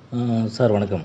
sir வணக்கம்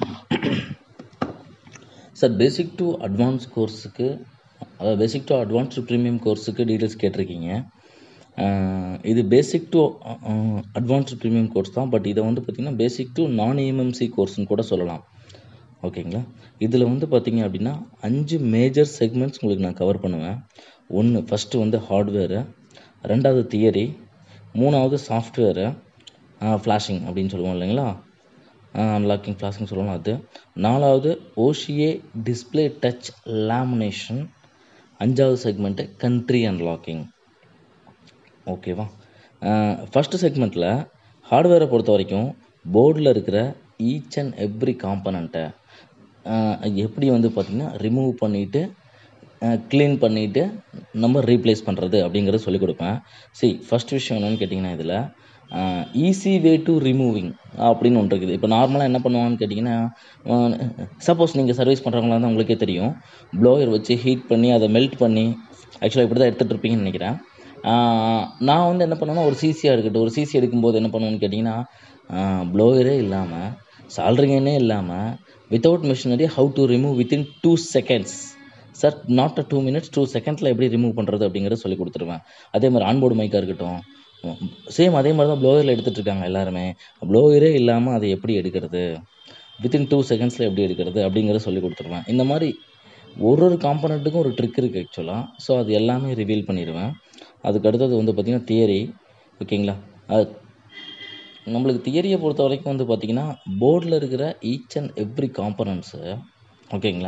sir basic to advance கோர்ஸுக்கு அதாவது பேசிக் டு அட்வான்ஸ்டு ப்ரீமியம் கோர்ஸுக்கு டீட்டெயில்ஸ் கேட்டிருக்கீங்க அஹ் இது basic to advanced premium course தான் பட் இதை வந்து பார்த்திங்கன்னா பேசிக் டு நான் ஏஎம்எம்சி கோர்ஸ்னு கூட சொல்லலாம் ஓகேங்களா இதில் வந்து பார்த்தீங்க அப்படின்னா அஞ்சு மேஜர் செக்மெண்ட்ஸ் உங்களுக்கு நான் கவர் பண்ணுவேன் ஒன்று ஃபஸ்ட்டு வந்து ஹார்ட்வேரு ரெண்டாவது தியரி மூணாவது சாஃப்ட்வேரு ஃப்ளாஷிங் அப்படின்னு சொல்லுவோம் இல்லைங்களா அன்லாக்கிங் ஃப்ளாஷிங் சொல்லுவோம் அது நாலாவது ஓஷிஏ டிஸ்பிளே டச் லேமினேஷன் அஞ்சாவது செக்மெண்ட்டு கண்ட்ரி அன்லாக்கிங் ஓகேவா ஃபஸ்ட்டு செக்மெண்ட்டில் ஹார்ட்வேரை பொறுத்த வரைக்கும் போர்டில் இருக்கிற ஈச் அண்ட் எவ்ரி காம்பனண்ட்டை எப்படி வந்து பார்த்திங்கன்னா ரிமூவ் பண்ணிவிட்டு க்ளீன் பண்ணிவிட்டு நம்ம ரீப்ளேஸ் பண்ணுறது அப்படிங்கிறத சொல்லிக் கொடுப்பேன் சி ஃபஸ்ட் விஷயம் என்னென்னு கேட்டிங்கன்னா இதில் ஈஸி வே டு ரிமூவிங் அப்படின்னு ஒன்று இருக்குது இப்போ நார்மலாக என்ன பண்ணுவாங்கன்னு கேட்டிங்கன்னா சப்போஸ் நீங்கள் சர்வீஸ் பண்ணுறவங்களா இருந்தால் உங்களுக்கே தெரியும் ப்ளோயர் வச்சு ஹீட் பண்ணி அதை மெல்ட் பண்ணி ஆக்சுவலாக இப்படி தான் எடுத்துகிட்டு இருப்பீங்கன்னு நினைக்கிறேன் நான் வந்து என்ன பண்ணுவேன்னா ஒரு சிசியாக இருக்கட்டும் ஒரு சிசி எடுக்கும்போது என்ன பண்ணுவேன்னு கேட்டிங்கன்னா ப்ளோயரே இல்லாமல் சால்ரிங்கனே இல்லாமல் without machinery how to remove within two seconds sir not a two minutes two செகண்ட்ஸில் எப்படி ரிமூவ் பண்ணுறது அப்படிங்கிறத சொல்லி கொடுத்துருவேன் அதே மாதிரி ஆன்போர்டு மைக்காக இருக்கட்டும் சேம் அதே மாதிரி தான் ப்ளோயரில் எடுத்துகிட்டு இருக்காங்க எல்லாருமே ப்ளோயரே இல்லாமல் அதை எப்படி எடுக்கிறது வித்தின் டூ செகண்ட்ஸில் எப்படி எடுக்கிறது அப்படிங்கிறத சொல்லி கொடுத்துருவேன் இந்த மாதிரி ஒரு ஒரு காம்பனண்ட்டுக்கும் ஒரு ட்ரிக் இருக்குது ஆக்சுவலாக ஸோ அது எல்லாமே ரிவீல் பண்ணிடுவேன் அதுக்கு அடுத்தது வந்து பார்த்திங்கன்னா தியரி ஓகேங்களா அது நம்மளுக்கு தியரியை பொறுத்த வரைக்கும் வந்து பார்த்திங்கன்னா போர்டில் இருக்கிற ஈச் அண்ட் எவ்ரி காம்பனண்ட்ஸு ஓகேங்களா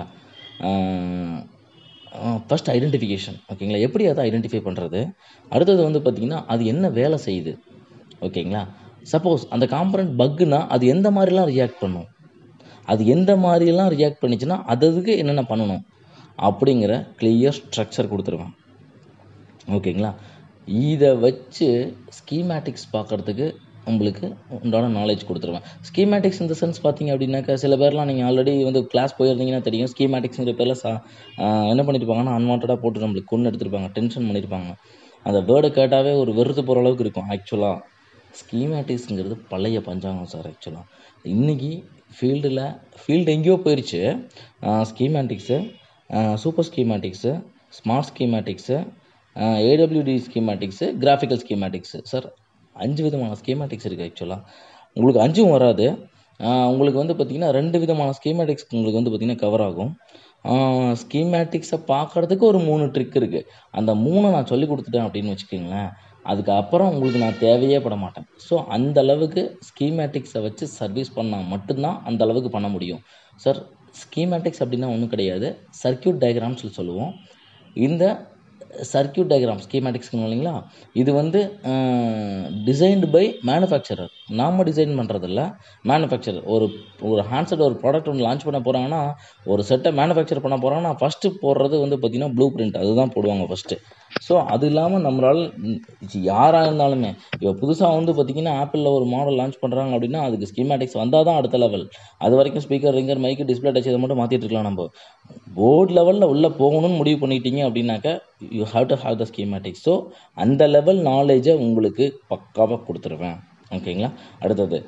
ஃபஸ்ட் ஐடென்டிஃபிகேஷன் ஓகேங்களா எப்படி அதை ஐடென்டிஃபை பண்ணுறது அடுத்தது வந்து பார்த்திங்கன்னா அது என்ன வேலை செய்யுது ஓகேங்களா சப்போஸ் அந்த காம்பனண்ட் பக்குனா அது எந்த மாதிரிலாம் ரியாக்ட் பண்ணும் அது எந்த மாதிரிலாம் ரியாக்ட் பண்ணிச்சுன்னா அதுக்கு என்னென்ன பண்ணணும் அப்படிங்கிற கிளியர் ஸ்ட்ரக்சர் கொடுத்துருவேன் ஓகேங்களா இதை வச்சு ஸ்கீமேட்டிக்ஸ் பார்க்குறதுக்கு உங்களுக்கு உண்டான நாலேஜ் கொடுத்துருவேன் ஸ்கீமேட்டிக்ஸ் இந்த சென்ஸ் பார்த்தீங்க அப்படின்னாக்கா சில பேர்லாம் நீங்கள் ஆல்ரெடி வந்து கிளாஸ் போயிருந்தீங்கன்னா தெரியும் ஸ்கீமேட்டிக்ஸுங்கிற பேரில் சா என்ன பண்ணியிருப்பாங்கன்னா அன்வான்டாக போட்டு நம்மளுக்கு கொண்டு எடுத்திருப்பாங்க டென்ஷன் பண்ணியிருப்பாங்க அந்த வேர்டை கேட்டாவே ஒரு வெறுத்து போகிற அளவுக்கு இருக்கும் ஆக்சுவலாக ஸ்கீமேட்டிக்ஸுங்கிறது பழைய பஞ்சாங்கம் சார் ஆக்சுவலாக இன்றைக்கி ஃபீல்டில் ஃபீல்டு எங்கேயோ போயிடுச்சு schematics super schematics smart schematics AWD schematics graphical schematics sir அஞ்சு விதமான ஸ்கீமேட்டிக்ஸ் இருக்குது ஆக்சுவலாக உங்களுக்கு அஞ்சும் வராது உங்களுக்கு வந்து பார்த்திங்கன்னா ரெண்டு விதமான ஸ்கீமேட்டிக்ஸ் உங்களுக்கு வந்து பார்த்திங்கன்னா கவர் ஆகும் ஸ்கீமேட்டிக்ஸை பார்க்குறதுக்கு ஒரு மூணு ட்ரிக் இருக்குது அந்த மூணை நான் சொல்லி கொடுத்துட்டேன் அப்படின்னு வச்சுக்கோங்களேன் அதுக்கப்புறம் உங்களுக்கு நான் தேவையே பட மாட்டேன் ஸோ அந்த அளவுக்கு ஸ்கீமேட்டிக்ஸை வச்சு சர்வீஸ் பண்ணால் மட்டும்தான் அந்த அளவுக்கு பண்ண முடியும் சார் ஸ்கீமேட்டிக்ஸ் அப்படின்னா ஒன்றும் கிடையாது சர்க்கியூட் டயக்ராம்ஸ் சொல்லுவோம் இந்த சர்க்கியூட் டயக்ராம் ஸ்கீமேட்டிக்ஸ்க்கு இல்லைங்களா இது வந்து டிசைன்டு பை மேனுஃபேக்சரர் நாம் டிசைன் பண்ணுறதில்ல மேனுஃபேக்சரர் ஒரு ஒரு ஹேண்ட்செட் ஒரு ப்ராடக்ட் ஒன்று லான்ச் பண்ண போகிறாங்கன்னா ஒரு செட்டை மேனுஃபேக்சர் பண்ண போகிறாங்கன்னா ஃபஸ்ட்டு போடுறது வந்து பார்த்திங்கன்னா ப்ளூ பிரிண்ட் அதுதான் போடுவாங்க ஃபஸ்ட்டு ஸோ அது இல்லாமல் நம்மளால் யாராக இருந்தாலுமே இப்போ புதுசாக வந்து பார்த்திங்கன்னா ஆப்பிளில் ஒரு மாடல் லான்ச் பண்ணுறாங்க அப்படின்னா அதுக்கு ஸ்கீமேட்டிக்ஸ் வந்தால் தான் அடுத்த லெவல் அது வரைக்கும் speaker ringer mic display touch இதை மட்டும் மாற்றிட்டு இருக்கலாம் நம்ம போர்டு லெவலில் உள்ளே போகணும்னு முடிவு பண்ணிட்டீங்க அப்படின்னாக்கா you have to have the schematics so அந்த லெவல் நாலேஜை உங்களுக்கு பக்காவாக கொடுத்துருவேன் ஓகேங்களா அடுத்தது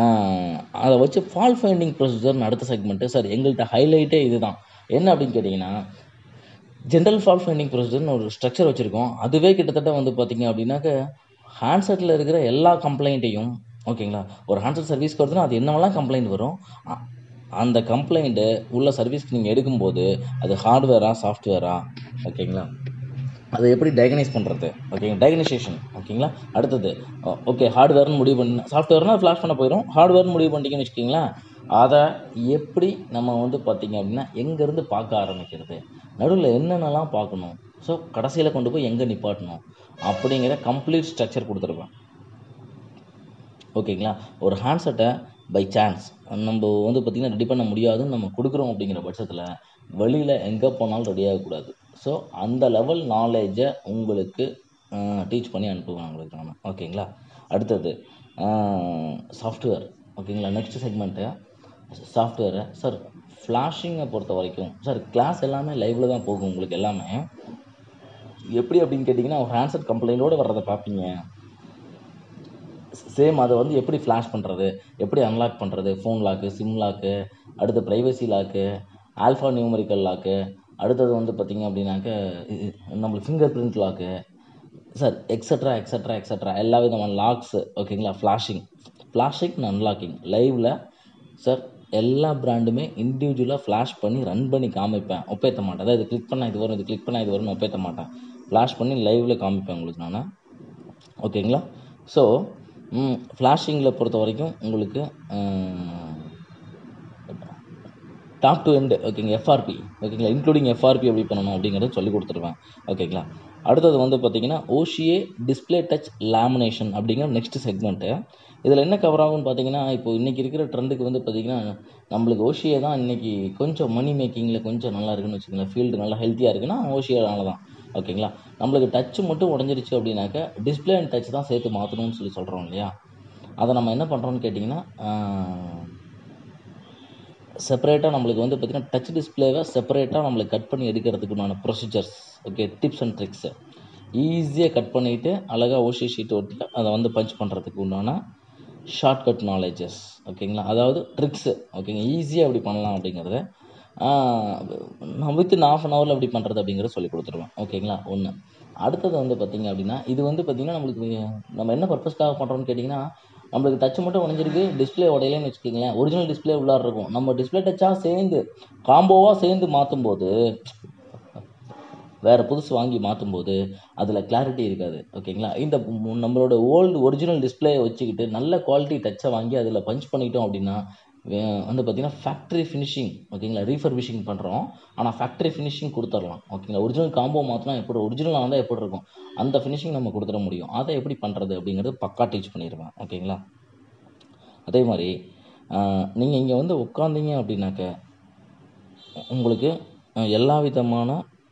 அதை வச்சு ஃபால் ஃபைண்டிங் ப்ரொசீஜர்னு அடுத்த செக்மெண்ட்டு சார் எங்கள்கிட்ட ஹைலைட்டே இதுதான் என்ன அப்படின்னு கேட்டிங்கன்னா ஜென்ரல் ஃபால் ஃபைண்டிங் ப்ரொசீஜர்னு ஒரு ஸ்ட்ரக்சர் வச்சுருக்கோம் அதுவே கிட்டத்தட்ட வந்து பார்த்திங்க அப்படின்னாக்க ஹேண்ட்செட்டில் இருக்கிற எல்லா கம்ப்ளைண்ட்டையும் ஓகேங்களா ஒரு ஹேண்ட்செட் சர்வீஸ்க்கு வருதுன்னா அது என்னவெல்லாம் கம்ப்ளைண்ட் வரும் அந்த கம்ப்ளைண்ட்டு உள்ள சர்வீஸ்க்கு நீங்கள் எடுக்கும்போது அது ஹார்ட்வேரா சாஃப்ட்வேரா ஓகேங்களா அதை எப்படி டயகனைஸ் பண்ணுறது ஓகேங்க டயகனைசேஷன் ஓகேங்களா அடுத்தது ஓகே ஹார்ட்வேர்னு முடிவு பண்ணி சாஃப்ட்வேர்னால் ஃப்ளாஷ் பண்ண போயிடும் ஹார்ட்வேர்னு முடிவு பண்ணிட்டீங்கன்னு வச்சுக்கிங்களேன் அதை எப்படி நம்ம வந்து பார்த்திங்க அப்படின்னா எங்கேருந்து பார்க்க ஆரம்பிக்கிறது நடுவில் என்னென்னலாம் பார்க்கணும் ஸோ கடைசியில் கொண்டு போய் எங்கே நிப்பாட்டணும் அப்படிங்கிற கம்ப்ளீட் ஸ்ட்ரக்சர் கொடுத்துருப்பேன் ஓகேங்களா ஒரு ஹேண்ட்செட்டை பை சான்ஸ் நம்ம வந்து பார்த்திங்கன்னா ரெடி பண்ண முடியாதுன்னு நம்ம கொடுக்குறோம் அப்படிங்கிற பட்சத்தில் வெளியில் எங்கே போனாலும் ரெடி ஆகக்கூடாது ஸோ அந்த லெவல் நாலேஜை உங்களுக்கு டீச் பண்ணி அனுப்புவேன் உங்களுக்கு நான் ஓகேங்களா அடுத்தது சாஃப்ட்வேர் ஓகேங்களா நெக்ஸ்ட் செக்மெண்ட்டு சாஃப்ட்வேரு சார் ஃப்ளாஷிங்கை பொறுத்த வரைக்கும் சார் கிளாஸ் எல்லாமே லைவில் தான் போகும் உங்களுக்கு எல்லாமே எப்படி அப்படின்னு கேட்டிங்கன்னா ஒரு ஹேண்ட்செட் கம்ப்ளைண்ட்டோடு வர்றதை பார்ப்பீங்க சேம் அதை வந்து எப்படி ஃப்ளாஷ் பண்ணுறது எப்படி அன்லாக் பண்ணுறது ஃபோன் லாக்கு சிம் லாக்கு அடுத்து privacy lock alpha numerical lock அடுத்தது வந்து பார்த்திங்க அப்படின்னாக்க இது- நம்மளுக்கு fingerprint lock sir extra extra extra எல்லா விதமான லாக்ஸு ஓகேங்களா ஃப்ளாஷிங் ஃப்ளாஷிங் அன்லாக்கிங் லைவில் சார் எல்லா பிராண்டுமே இண்டிவிஜுவலாக ஃப்ளாஷ் பண்ணி ரன் பண்ணி காமிப்பேன் ஒப்பேற்ற மாட்டேன் அதாவது இது கிளிக் பண்ணால் இது வரும் இது கிளிக் பண்ணால் இது வரும்னு ஒப்பேற்ற மாட்டேன் ஃப்ளாஷ் பண்ணி லைவில் காமிப்பேன் உங்களுக்கு நான் ஓகேங்களா ஸோ ஃப்ளாஷிங்கில் பொறுத்த வரைக்கும் உங்களுக்கு டாப் டு எண்டு ஓகேங்க எஃப்ஆர்பி ஓகேங்களா இன்க்ளூடிங் எஃப்ஆர்பி எப்படி பண்ணணும் அப்படிங்கிறத சொல்லி கொடுத்துருவேன் ஓகேங்களா அடுத்தது வந்து பார்த்தீங்கன்னா ஓஷியே டிஸ்ப்ளே டச் லேமினேஷன் அப்படிங்கிற நெக்ஸ்ட் செக்மெண்ட்டு இதில் என்ன கவர் ஆகும்னு பார்த்தீங்கன்னா இப்போ இன்றைக்கி இருக்கிற ட்ரெண்டுக்கு வந்து பார்த்தீங்கன்னா நம்மளுக்கு ஓஷியே தான் இன்றைக்கி கொஞ்சம் மணி மேக்கிங்கில் கொஞ்சம் நல்லா இருக்குன்னு வச்சுக்கோங்களேன் ஃபீல்டு நல்லா ஹெல்த்தியாக இருக்குன்னா ஓஷியானால தான் ஓகேங்களா நம்மளுக்கு டச்சு மட்டும் உடஞ்சிருச்சு அப்படின்னாக்க டிஸ்ப்ளே அண்ட் டச் தான் சேர்த்து மாற்றணும்னு சொல்லி சொல்கிறோம் இல்லையா அதை நம்ம என்ன பண்ணுறோம்னு கேட்டிங்கன்னா செப்பரேட்டாக நம்மளுக்கு வந்து பார்த்திங்கன்னா டச் டிஸ்பிளேவை செப்பரேட்டாக நம்மளுக்கு கட் பண்ணி எடுக்கிறதுக்குண்டான procedures okay tips and tricks ஈஸியாக கட் பண்ணிவிட்டு அழகாக ஓஷி ஷீட் ஒட்டி அதை வந்து பஞ்ச் பண்ணுறதுக்கு உண்டான ஷார்ட்கட் நாலேஜஸ் ஓகேங்களா அதாவது ட்ரிக்ஸு ஓகேங்க ஈஸியாக எப்படி பண்ணலாம் அப்படிங்கிறத நான் வித்தின் ஆஃப் அன் ஹவரில் எப்படி பண்ணுறது அப்படிங்கிறத சொல்லி கொடுத்துருவேன் ஓகேங்களா ஒன்று அடுத்தது வந்து பார்த்திங்க அப்படின்னா இது வந்து பார்த்திங்கன்னா நம்மளுக்கு நம்ம என்ன பர்பஸ்க்காக பண்ணுறோம்னு கேட்டிங்கன்னா நம்மளுக்கு டச் மட்டும் உடஞ்சிருக்கு டிஸ்பிளே உடையலன்னு வச்சுக்கோங்களேன் ஒரிஜினல் டிஸ்பிளே உள்ளார இருக்கும் நம்ம டிஸ்பிளே டச்சாக சேர்ந்து காம்போவாக சேர்ந்து மாற்றும் போது வேறு புதுசு வாங்கி மாற்றும் போது அதில் கிளாரிட்டி இருக்காது ஓகேங்களா இந்த மு- நம்மளோட ஓல்டு ஒரிஜினல் டிஸ்பிளேயை வச்சுக்கிட்டு நல்ல குவாலிட்டி டச்சை வாங்கி அதில் பஞ்ச் பண்ணிட்டோம் அப்படின்னா வே- வந்து பார்த்திங்கன்னா ஃபேக்ட்ரி ஃபினிஷிங் ஓகேங்களா ரீஃபர்பிஷிங் பண்ணுறோம் ஆனால் ஃபேக்ட்ரி ஃபினிஷிங் கொடுத்துடலாம் ஓகேங்களா ஒரிஜினல் காம்போ மாற்றினா எப்படி ஒரிஜினலாக இருந்தால் எப்படி இருக்கும் அந்த ஃபினிஷிங் நம்ம கொடுத்துட முடியும் அதை எப்படி பண்ணுறது அப்படிங்கிறது பக்கா டீச் பண்ணிடுவேன் ஓகேங்களா அதே மாதிரி நீங்கள் இங்கே வந்து உட்காந்தீங்க அப்படின்னாக்க உங்களுக்கு அஹ், எல்லா விதமான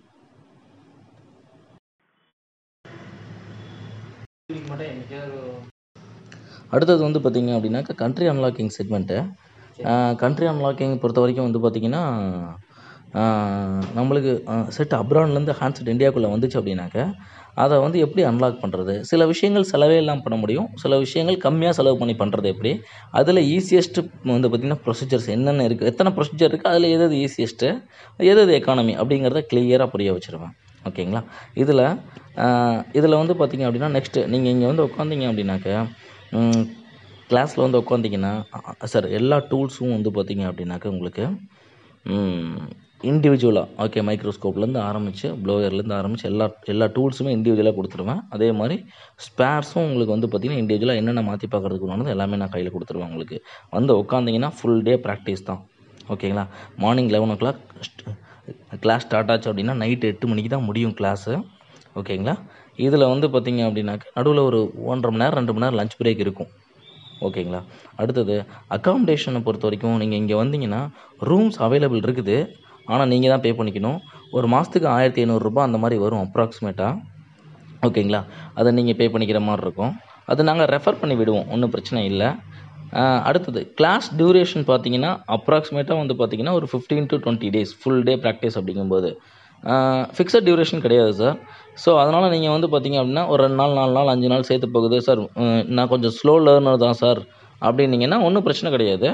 அடுத்தது வந்து பார்த்தீங்க அப்படின்னாக்கா country unlocking segment country unlocking பொறுத்த வரைக்கும் வந்து பார்த்தீங்கன்னா ஆஹ், நம்மளுக்கு செட் அப்ரான்லேருந்து ஹேண்ட்செட் இந்தியாவுக்குள்ளே வந்துச்சு அப்படின்னாக்க அதை வந்து எப்படி அன்லாக் பண்ணுறது சில விஷயங்கள் செலவே இல்லாமல் பண்ண முடியும் சில விஷயங்கள் கம்மியாக செலவு பண்ணி பண்ணுறது எப்படி அதில் ஈஸியஸ்ட்டு வந்து பார்த்திங்கன்னா ப்ரொசீஜர்ஸ் என்னென்ன இருக்குது எத்தனை ப்ரொசீஜர் இருக்குது அதில் எது எது ஈஸியஸ்ட்டு எது எது எக்கானமி அப்படிங்கிறத கிளியராக புரிய வச்சுருவேன் ஓகேங்களா இதில் இதில் வந்து பார்த்தீங்க அப்படின்னா நெக்ஸ்ட்டு நீங்கள் இங்கே வந்து உட்காந்தீங்க அப்படின்னாக்க கிளாஸில் வந்து உட்காந்திங்கன்னா சார் எல்லா டூல்ஸும் வந்து பார்த்தீங்க அப்படின்னாக்க உங்களுக்கு இண்டிவிஜுவலாக ஓகே மைக்ரோஸ்கோப்லேருந்து ஆரம்பித்து ப்ளோயர்லேருந்து ஆரம்பித்து எல்லா எல்லா டூல்ஸுமே இண்டிவிஜுவலாக கொடுத்துருவேன் அதே மாதிரி ஸ்பேர்ஸும் உங்களுக்கு வந்து பார்த்திங்கன்னா இண்டிவிஜுவலாக என்னென்ன மாற்றி பார்க்குறதுக்கு உண்டானது எல்லாமே நான் கையில் கொடுத்துருவேன் உங்களுக்கு வந்து உட்காந்திங்கன்னா ஃபுல் டே ப்ராக்டிஸ் தான் ஓகேங்களா morning eleven o'clock class start ஆச்சு அப்படின்னா நைட்டு எட்டு மணிக்கு தான் முடியும் கிளாஸு ஓகேங்களா இதில் வந்து பார்த்தீங்க அப்படின்னாக்க நடுவில் ஒரு ஒன்றரை மணி நேரம் ரெண்டு மணி நேரம் லஞ்ச் பிரேக் இருக்கும் ஓகேங்களா அடுத்தது அக்காமடேஷனை பொறுத்த வரைக்கும் நீங்கள் இங்கே வந்தீங்கன்னா ரூம்ஸ் அவைலபிள் இருக்குது ஆனால் நீங்கள் தான் பே பண்ணிக்கணும் ஒரு மாதத்துக்கு ஆயிரத்தி ஐநூறுரூபா அந்த மாதிரி வரும் அப்ராக்சிமேட்டாக ஓகேங்களா அதை நீங்கள் பே பண்ணிக்கிற மாதிரி இருக்கும் அது நாங்கள் ரெஃபர் பண்ணி விடுவோம் ஒன்றும் பிரச்சனை இல்லை ஆஹ் அடுத்தது கிளாஸ் டியூரேஷன் பார்த்தீங்கன்னா அப்ராக்சிமேட்டாக வந்து பார்த்தீங்கன்னா ஒரு fifteen to twenty days full day practice அப்படிங்கும்போது ஃபிக்ஸட் டியூரேஷன் கிடையாது சார் ஸோ அதனால் நீங்கள் வந்து பார்த்தீங்க அப்படின்னா ஒரு ரெண்டு நாள் நாலு நாள் அஞ்சு நாள் சேர்த்து போகுது சார் உம், நான் கொஞ்சம் ஸ்லோ லேர்னர் தான் சார் அப்படின்னீங்கன்னா ஒன்றும் பிரச்சனை கிடையாது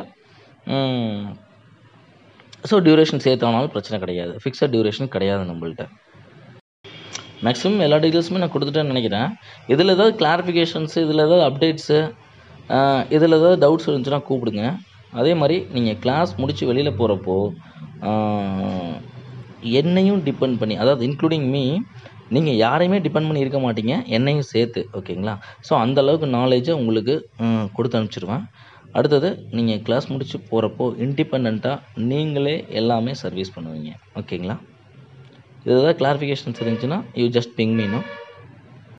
ஸோ டியூரேஷன் சேர்த்தானாலும் பிரச்சனை கிடையாது ஃபிக்ஸட் டியூரேஷன் கிடையாது நம்மள்ட்ட மேக்ஸிமம் எல்லா டீட்டெயில்ஸுமே நான் கொடுத்துட்டேன்னு நினைக்கிறேன் இதில் ஏதாவது கிளாரிஃபிகேஷன்ஸு இதில் ஏதாவது அப்டேட்ஸு இதில் ஏதாவது டவுட்ஸ் இருந்துச்சுன்னா கூப்பிடுங்க அதே மாதிரி நீங்கள் கிளாஸ் முடித்து வெளியில் போகிறப்போ என்னையும் டிபெண்ட் பண்ணி அதாவது இன்க்ளூடிங் மீ நீங்கள் யாரையுமே டிபெண்ட் பண்ணி இருக்க மாட்டீங்க என்னையும் சேர்த்து ஓகேங்களா ஸோ அந்த அளவுக்கு நாலேஜை உங்களுக்கு ம், கொடுத்து அனுப்பிச்சிடுவேன் அடுத்தது நீங்கள் கிளாஸ் முடிச்சு போகிறப்போ இண்டிபெண்ட்டாக நீங்களே எல்லாமே சர்வீஸ் பண்ணுவீங்க ஓகேங்களா இது ஏதாவது கிளாரிஃபிகேஷன்ஸ் இருந்துச்சுன்னா யூ ஜஸ்ட் பிங் மீனும்